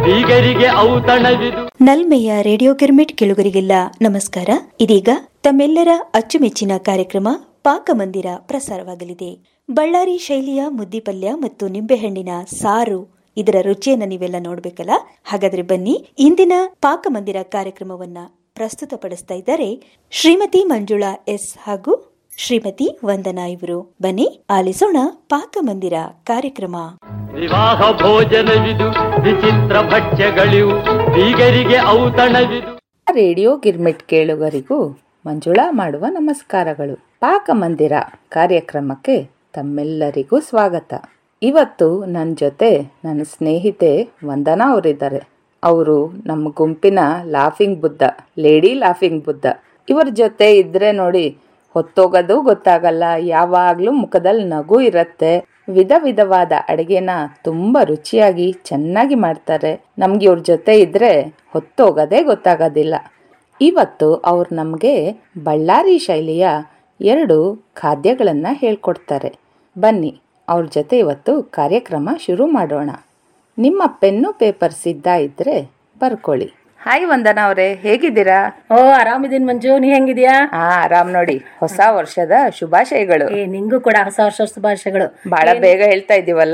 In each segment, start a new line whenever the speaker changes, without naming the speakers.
ಬೀಗರಿಗೆ ಔತಣವಿದು
ನಲ್ಮೆಯ radio girmit ಕೇಳುಗರಿಗೆಲ್ಲ ನಮಸ್ಕಾರ ಇದೀಗ ತಮ್ಮೆಲ್ಲರ ಅಚ್ಚುಮೆಚ್ಚಿನ ಕಾರ್ಯಕ್ರಮ ಪಾಕಮಂದಿರ ಪ್ರಸಾರವಾಗಲಿದೆ ಬಳ್ಳಾರಿ ಶೈಲಿಯ ಮುದ್ದಿಪಲ್ಯ ಮತ್ತು ನಿಂಬೆಹಣ್ಣಿನ ಸಾರು ಇದರ ರುಚಿಯನ್ನ ನೀವೆಲ್ಲ ನೋಡ್ಬೇಕಲ್ಲ ಹಾಗಾದ್ರೆ ಬನ್ನಿ ಇಂದಿನ ಪಾಕಮಂದಿರ ಕಾರ್ಯಕ್ರಮವನ್ನ ಪ್ರಸ್ತುತಪಡಿಸ್ತಾ ಇದ್ದಾರೆ ಶ್ರೀಮತಿ ಮಂಜುಳಾ ಎಸ್ ಹಾಗೂ ಶ್ರೀಮತಿ ವಂದನಾ ಇವರು ಬನ್ನಿ ಆಲಿಸೋಣ ಪಾಕಮಂದಿರ ಕಾರ್ಯಕ್ರಮ
ವಿವಾಹ ಭೋಜನವಿದು ವಿಚಿತ್ರ ಭಕ್ಷ್ಯಗಳಿವು ಬೀಗರಿಗೆ ಔತಣವಿದು
ರೇಡಿಯೋ ಗಿರ್ಮಿಟ್ ಕೇಳುಗರಿಗೂ ಮಂಜುಳಾ ಮಾಡುವ ನಮಸ್ಕಾರಗಳು ಪಾಕಮಂದಿರ ಕಾರ್ಯಕ್ರಮಕ್ಕೆ ತಮ್ಮೆಲ್ಲರಿಗೂ ಸ್ವಾಗತ ಇವತ್ತು ನನ್ನ ಜೊತೆ ನನ್ನ ಸ್ನೇಹಿತೆ ವಂದನಾ ಅವರಿದ್ದಾರೆ ಅವರು ನಮ್ಮ ಗುಂಪಿನ laughing Buddha lady laughing Buddha ಇವರ ಜೊತೆ ಇದ್ರೆ ನೋಡಿ ಹೊತ್ತೋಗೋದು ಗೊತ್ತಾಗಲ್ಲ ಯಾವಾಗ್ಲೂ ಮುಖದಲ್ಲಿ ನಗು ಇರತ್ತೆ ವಿಧ ವಿಧವಾದ ಅಡಿಗೆನ ತುಂಬಾ ರುಚಿಯಾಗಿ ಚೆನ್ನಾಗಿ ಮಾಡ್ತಾರೆ ನಮ್ಗೆ ಇವ್ರ ಜೊತೆ ಇದ್ರೆ ಹೊತ್ತೋಗೋದೇ ಗೊತ್ತಾಗೋದಿಲ್ಲ ಇವತ್ತು ಅವ್ರು ನಮಗೆ ಬಳ್ಳಾರಿ ಶೈಲಿಯ ಎರಡು ಖಾದ್ಯಗಳನ್ನು ಹೇಳ್ಕೊಡ್ತಾರೆ ಬನ್ನಿ ಅವ್ರ ಜೊತೆ ಇವತ್ತು ಕಾರ್ಯಕ್ರಮ ಶುರು ಮಾಡೋಣ ನಿಮ್ಮ ಪೆನ್ನು ಪೇಪರ್ ಸಿದ್ಧ ಇದ್ರೆ ಬರ್ಕೊಳ್ಳಿ ಹಾಯ್ ವಂದನಾ ಅವರೇ ಹೇಗಿದ್ದೀರಾ
ಓ ಆರಾಮಿದೀನಿ ಮಂಜು ನೀ ಹೆಂಗಿದ್ಯಾ
ಹಾ ಆರಾಮ್ ನೋಡಿ ಹೊಸ ವರ್ಷದ ಶುಭಾಶಯಗಳು
ಏ ನಿಂಗೂ ಕೂಡ ಹೊಸ ವರ್ಷ ಶುಭಾಶಯಗಳು
ಬಹಳ ಬೇಗ ಹೇಳ್ತಾ ಇದೀವಲ್ಲ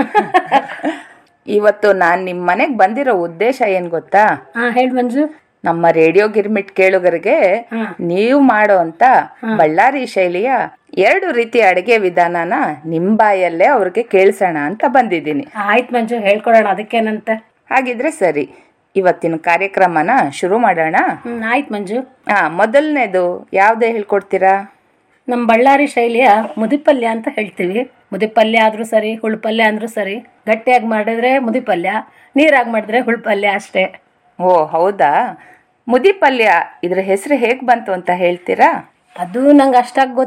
ಇವತ್ತು ನಾನ್ ನಿಮ್ ಮನೆಗ್ ಬಂದಿರೋ ಉದ್ದೇಶ ಏನ್ ಗೊತ್ತಾ
ಹಾ ಹೇಳಿ ಮಂಜು
ನಮ್ಮ ರೇಡಿಯೋ ಗಿರ್ಮಿಟ್ ಕೇಳುಗರಿಗೆ ನೀವು ಮಾಡೋ ಅಂತ ಬಳ್ಳಾರಿ ಶೈಲಿಯ ಎರಡು ರೀತಿ ಅಡಿಗೆ ವಿಧಾನನ ನಿಮ್ ಬಾಯಲ್ಲೇ ಅವ್ರಿಗೆ ಕೇಳಿಸೋಣ ಅಂತ ಬಂದಿದ್ದೀನಿ
ಆಯ್ತು ಮಂಜು ಹೇಳ್ಕೊಡೋಣ ಅದಕ್ಕೇನಂತ
ಹಾಗಿದ್ರೆ ಸರಿ ಇವತ್ತಿನ ಕಾರ್ಯಕ್ರಮನ ಶುರು ಮಾಡೋಣ
ಹ್ಮ್ ಆಯ್ತು ಮಂಜು
ಹಾ ಮೊದಲನೇದು ಯಾವ್ದೇ ಹೇಳ್ಕೊಡ್ತೀರಾ
ನಮ್ಮ ಬಳ್ಳಾರಿ ಶೈಲಿಯ ಮುದಿಪಲ್ಯ ಅಂತ ಹೇಳ್ತೀವಿ ಮುದಿಪಲ್ಯ ಆದ್ರೂ ಸರಿ ಹುಳ್ಪಲ್ಯ ಅಂದ್ರೂ ಸರಿ ಗಟ್ಟಿಯಾಗಿ ಮಾಡಿದ್ರೆ ಮುದಿಪಲ್ಯ ನೀರಾಗಿ ಮಾಡಿದ್ರೆ ಹುಳ್ಪಲ್ಯ ಅಷ್ಟೇ
ಓ ಹೌದಾ ಮುದಿ ಪಲ್ಯ ಇದ್ರ ಹೆಸರು ಹೇಗ್ ಬಂತು ಅಂತ ಹೇಳ್ತೀರಾ
ಅದು ನಂಗೆ ಅಷ್ಟಾಗಿ